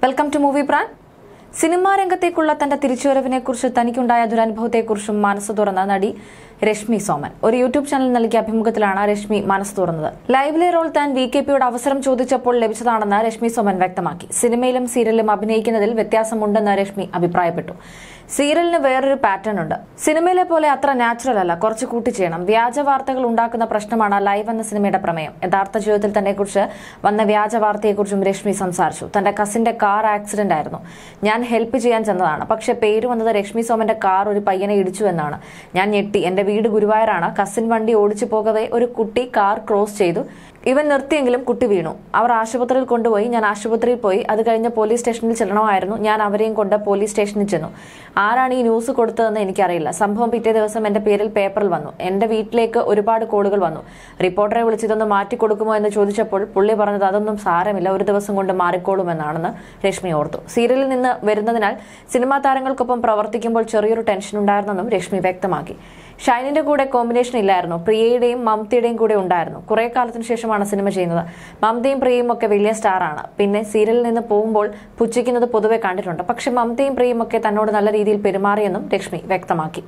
welcome to movie പ്രാൻ cinema രംഗത്തേക്കുള്ള തന്റെ തിരിച്ചുവരവിനെക്കുറിച്ച് തനിക്കുണ്ടായ ദുരനുഭവത്തെക്കുറിച്ചും മനസ്സ് തുറന്ന നടി രശ്മി സോമൻ ഒരു യൂട്യൂബ് ചാനൽ നൽകിയ അഭിമുഖത്തിലാണ് രശ്മി മനസ്സ് തുറന്നത് ലൈവിലെ റോൾ താൻ വി കെ പിയോട് അവസരം ചോദിച്ചപ്പോൾ ലഭിച്ചതാണെന്ന് രശ്മി സോമൻ വ്യക്തമാക്കി സിനിമയിലും സീരിയലിലും അഭിനയിക്കുന്നതിൽ വ്യത്യാസമുണ്ടെന്ന് രശ്മി അഭിപ്രായപ്പെട്ടു സീരിയലിന് വേറൊരു പാറ്റേൺ ഉണ്ട് സിനിമയിലെ പോലെ അത്ര നാച്ചുറൽ അല്ല കുറച്ച് കൂട്ടി ചെയ്യണം വ്യാജ വാർത്തകൾ ഉണ്ടാക്കുന്ന പ്രശ്നമാണ് ലൈവ് എന്ന സിനിമയുടെ പ്രമേയം യഥാർത്ഥ ജീവിതത്തിൽ തന്നെ കുറിച്ച് വന്ന വ്യാജ വാർത്തയെക്കുറിച്ചും രശ്മി സംസാരിച്ചു തന്റെ കസിന്റെ കാർ ആക്സിഡന്റ് ആയിരുന്നു ഞാൻ ഹെൽപ്പ് ചെയ്യാൻ ചെന്നതാണ് പക്ഷെ പേര് വന്നത് രശ്മി സോമന്റെ കാർ ഒരു പയ്യനെ ഇടിച്ചു എന്നാണ് ഞാൻ ഞെട്ടി എന്റെ വീട് ഗുരുവായൂരാണ് കസിൻ വണ്ടി ഓടിച്ചു പോകവേ ഒരു കുട്ടി കാർ ക്രോസ് ചെയ്തു ഇവൻ നിർത്തിയെങ്കിലും കുട്ടി വീണു അവർ ആശുപത്രിയിൽ കൊണ്ടുപോയി ഞാൻ ആശുപത്രിയിൽ പോയി അത് കഴിഞ്ഞ് പോലീസ് സ്റ്റേഷനിൽ ചെല്ലണമായിരുന്നു ഞാൻ അവരെയും കൊണ്ട് പോലീസ് സ്റ്റേഷനിൽ ചെന്നു ആരാണ് ഈ ന്യൂസ് കൊടുത്തതെന്ന് എനിക്കറിയില്ല സംഭവം പിറ്റേ ദിവസം എന്റെ പേരിൽ പേപ്പറിൽ വന്നു എന്റെ വീട്ടിലേക്ക് ഒരുപാട് കോളുകൾ വന്നു റിപ്പോർട്ടറെ വിളിച്ച് ഇതൊന്ന് മാറ്റി കൊടുക്കുമോ എന്ന് ചോദിച്ചപ്പോൾ പുള്ളി പറഞ്ഞത് അതൊന്നും സാരമില്ല ഒരു ദിവസം കൊണ്ട് മാറിക്കോളുമെന്നാണെന്ന് രശ്മി ഓർത്തു സീരിയലിൽ നിന്ന് വരുന്നതിനാൽ സിനിമാ താരങ്ങൾക്കൊപ്പം പ്രവർത്തിക്കുമ്പോൾ ചെറിയൊരു ടെൻഷൻ ഉണ്ടായിരുന്നെന്നും രശ്മി വ്യക്തമാക്കി ഷൈനിന്റെ കൂടെ കോമ്പിനേഷൻ ഇല്ലായിരുന്നു പ്രിയയുടെയും മമതയുടെയും കൂടെ ഉണ്ടായിരുന്നു കുറെ കാലത്തിന് ശേഷമാണ് സിനിമ ചെയ്യുന്നത് മമതയും പ്രിയയും ഒക്കെ വലിയ സ്റ്റാറാണ് പിന്നെ സീരിയലിൽ നിന്ന് പോകുമ്പോൾ പുച്ഛിക്കുന്നത് പൊതുവെ കണ്ടിട്ടുണ്ട് പക്ഷെ മമതയും പ്രിയയും ഒക്കെ തന്നോട് നല്ല രീതിയിൽ പെരുമാറിയെന്നും രശ്മി വ്യക്തമാക്കി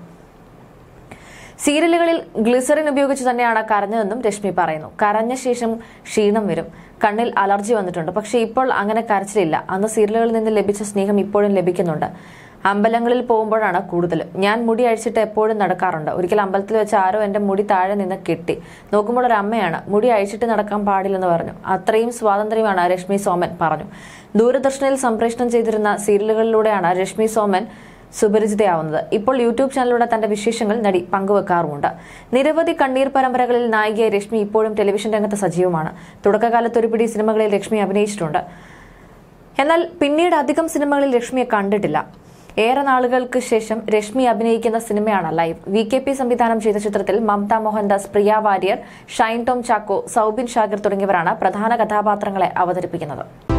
സീരിയലുകളിൽ ഗ്ലിസറിൻ ഉപയോഗിച്ച് തന്നെയാണ് കരഞ്ഞതെന്നും രശ്മി പറയുന്നു കരഞ്ഞ ശേഷം ക്ഷീണം വരും കണ്ണിൽ അലർജി വന്നിട്ടുണ്ട് പക്ഷേ ഇപ്പോൾ അങ്ങനെ കരച്ചിലില്ല അന്ന് സീരിയലുകളിൽ നിന്ന് ലഭിച്ച സ്നേഹം ഇപ്പോഴും ലഭിക്കുന്നുണ്ട് അമ്പലങ്ങളിൽ പോകുമ്പോഴാണ് കൂടുതലും ഞാൻ മുടി അഴിച്ചിട്ട് എപ്പോഴും നടക്കാറുണ്ട് ഒരിക്കൽ അമ്പലത്തിൽ വെച്ച് ആരോ എന്റെ മുടി താഴെ നിന്ന് കെട്ടി നോക്കുമ്പോൾ ഒരു അമ്മയാണ് മുടി അഴിച്ചിട്ട് നടക്കാൻ പാടില്ലെന്ന് പറഞ്ഞു അത്രയും സ്വാതന്ത്ര്യമാണ് രശ്മി സോമൻ പറഞ്ഞു ദൂരദർശനിൽ സംപ്രേഷണം ചെയ്തിരുന്ന സീരിയലുകളിലൂടെയാണ് രശ്മി സോമൻ സുപരിചിതയാവുന്നത് ഇപ്പോൾ യൂട്യൂബ് ചാനലിലൂടെ തന്റെ വിശേഷങ്ങൾ നടി പങ്കുവെക്കാറുമുണ്ട് നിരവധി കണ്ണീർ പരമ്പരകളിൽ നായികയായ രശ്മി ഇപ്പോഴും ടെലിവിഷൻ രംഗത്ത് സജീവമാണ് തുടക്കകാലത്ത് ഒരു പിടി സിനിമകളിൽ ലക്ഷ്മി അഭിനയിച്ചിട്ടുണ്ട് എന്നാൽ പിന്നീട് അധികം സിനിമകളിൽ രശ്മിയെ കണ്ടിട്ടില്ല ഏറെ നാളുകൾക്ക് ശേഷം രശ്മി അഭിനയിക്കുന്ന സിനിമയാണ് ലൈവ് വി കെ പി സംവിധാനം ചെയ്ത ചിത്രത്തിൽ മമത മോഹൻദാസ് പ്രിയ വാര്യർ ഷൈൻ ടോം ചാക്കോ സൗബിൻ ഷാഗിർ തുടങ്ങിയവരാണ് പ്രധാന കഥാപാത്രങ്ങളെ അവതരിപ്പിക്കുന്നത്